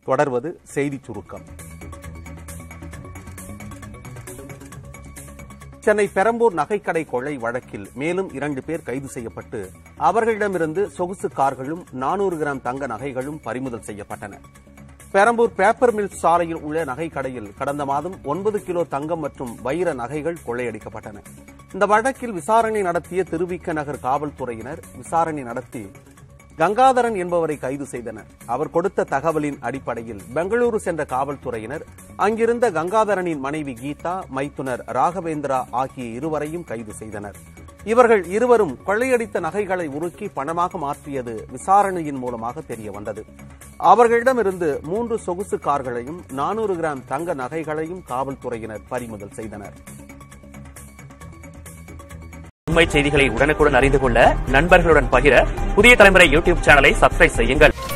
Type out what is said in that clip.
தொடர்வது செய்திச் சுருக்கம் சென்னை பெரம்பூர் நகைக்கடை கொள்ளை வழக்கில் மேலும் இரண்டு பேர் கைது செய்யப்பட்டு அவர்களிடமிருந்து சொகுசு கார்களும் நானூறு கிராம் தங்க நகைகளும் பறிமுதல் செய்யப்பட்டன பெரம்பூர் பேப்பர் மில் சாலையில் உள்ள நகைக்கடையில் கடந்த மாதம் ஒன்பது கிலோ தங்கம் மற்றும் வைர நகைகள் கொள்ளையடிக்கப்பட்டன இந்த வழக்கில் விசாரணை நடத்திய திருவிக்க நகர் காவல்துறையினர் விசாரணை நடத்தி கங்காதரன் என்பவரை கைது செய்தனர் அவர் கொடுத்த தகவலின் அடிப்படையில் பெங்களூரு சென்ற காவல்துறையினர் அங்கிருந்த கங்காதரனின் மனைவி கீதா மைத்துனர் ராகவேந்திரா ஆகிய இருவரையும் கைது செய்தனர் இவர்கள் இருவரும் கொள்ளையடித்த நகைகளை உருக்கி பணமாக மாற்றியது விசாரணையின் மூலமாக தெரிய வந்தது அவர்களிடமிருந்து மூன்று சொகுசு கார்களையும் நானூறு கிராம் தங்க நகைகளையும் காவல்துறையினர் பறிமுதல் செய்தனர் உண்மை செய்திகளை உடனுக்குடன் அறிந்து கொள்ள நண்பர்களுடன் பகிர புதிய தலைமுறை யூடியூப் சேனலை சப்ஸ்கிரைப் செய்யுங்கள்